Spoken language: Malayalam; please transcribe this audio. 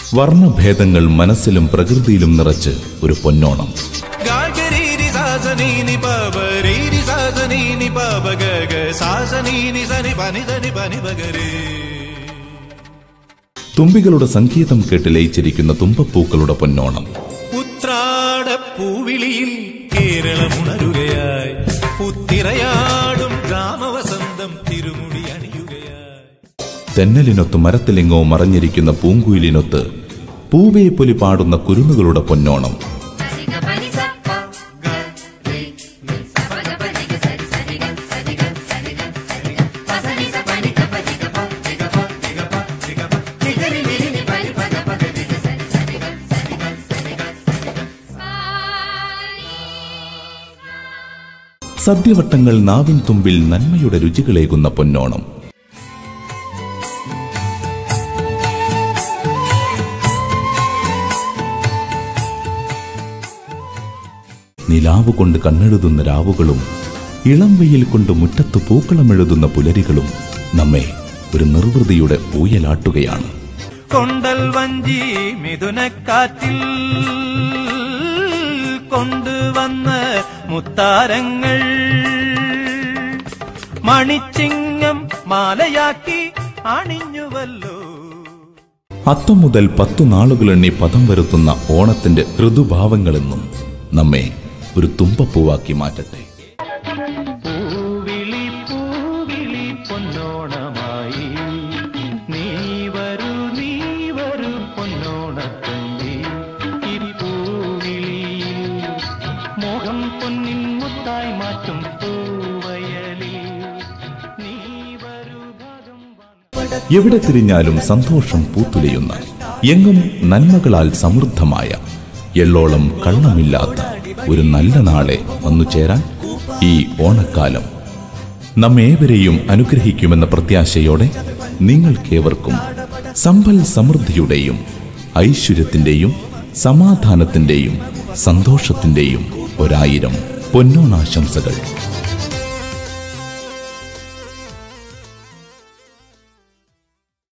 വർണ്ണഭേദങ്ങൾ മനസ്സിലും പ്രകൃതിയിലും നിറച്ച് ഒരു പൊന്നോണം ഗാഗരീരി സാസനീനി പബരീരി സാസനീനി പബ ഗഗ സാസനീനി സനി പനി സനി പനി പഗരേ തുമ്പികളുടെ സംഗീതം കേട്ട് ലയിച്ചിരിക്കുന്ന തുമ്പപ്പൂക്കളുടെ പൊന്നോണം ഉത്രാട പൂവിളിയിൽ കേരളമുണരുകയായി പുത്തിരയാടും ഗ്രാമവസന്തം തിരുമുടി അണിയുകയായി തെന്നലിനൊത്ത് മരത്തിലെങ്ങോ മറഞ്ഞിരിക്കുന്ന പൂങ്കുയിലിനൊത്ത് പൂവേ പൊലി പാടുന്ന കുരുന്നുകളുടെ പൊന്നോണം Sariga paniza pa ga re mi sa pa ga pa ni ga sa ri sa ri ga sa ri ga sa ri ga sa ri ga pa sa ni sa pa ni ga pa ni ga pa ni ga pa ni ga pa ni ga pa ni ga ri ni ri ni pa ni pa ga pa ga ni ga sa ri sa ri ga sa ri ga sa ri ga sa ri ga sa സദ്യവട്ടങ്ങൾ നാവിൻ തുമ്പിൽ നന്മയുടെ രുചികളേകുന്ന പൊന്നോണം നിലാവ് കൊണ്ട് കണ്ണെഴുതുന്ന രാവുകളും ഇളം വെയിൽ കൊണ്ട് മുറ്റത്ത് പൂക്കളമെഴുതുന്ന പുലരികളും നമ്മെ ഒരു നിർവൃതിയുടെ ഊയലാട്ടുകയാണ് കൊണ്ടൽ വഞ്ചി മിഥുനക്കാറ്റിൽ കൊണ്ടുവന്ന മുത്താരങ്ങൾ മണിച്ചിങ്ങം മാലയാക്കി അണിഞ്ഞുവല്ലോ അത്തം മുതൽ പത്തു നാളുകളെണ്ണി പദം വരുത്തുന്ന ഓണത്തിന്റെ ഋതുഭാവങ്ങളെന്നും നമ്മെ ഒരു തുമ്പപ്പൂവാക്കി മാറ്റട്ടെ പൂവിളി പൂവിളി പൊന്നോണമായി നീ വരൂ നീ വരൂ പൊന്നോണത്തുമ്പി ഈ പൂവിളിയിൽ മോഹം പൊന്നിൻ മുത്തായി മാറ്റും പൂവയലിൽ നീ വരൂ ഭഗവാൻ എവിടെ തിരിഞ്ഞാലും സന്തോഷം പൂത്തുലയുന്ന എങ്ങും നന്മകളാൽ സമൃദ്ധമായ എള്ളോളം കള്ളമില്ലാത്ത ഒരു നല്ല നാളെ വന്നു ചേരാൻ ഈ ഓണക്കാലം നമ്മേവരെയും അനുഗ്രഹിക്കുമെന്ന പ്രത്യാശയോടെ നിങ്ങൾക്കേവർക്കും സമ്പൽ സമൃദ്ധിയുടെയും ഐശ്വര്യത്തിന്റെയും സമാധാനത്തിന്റെയും സന്തോഷത്തിന്റെയും ഒരായിരം പൊന്നോണാശംസകൾ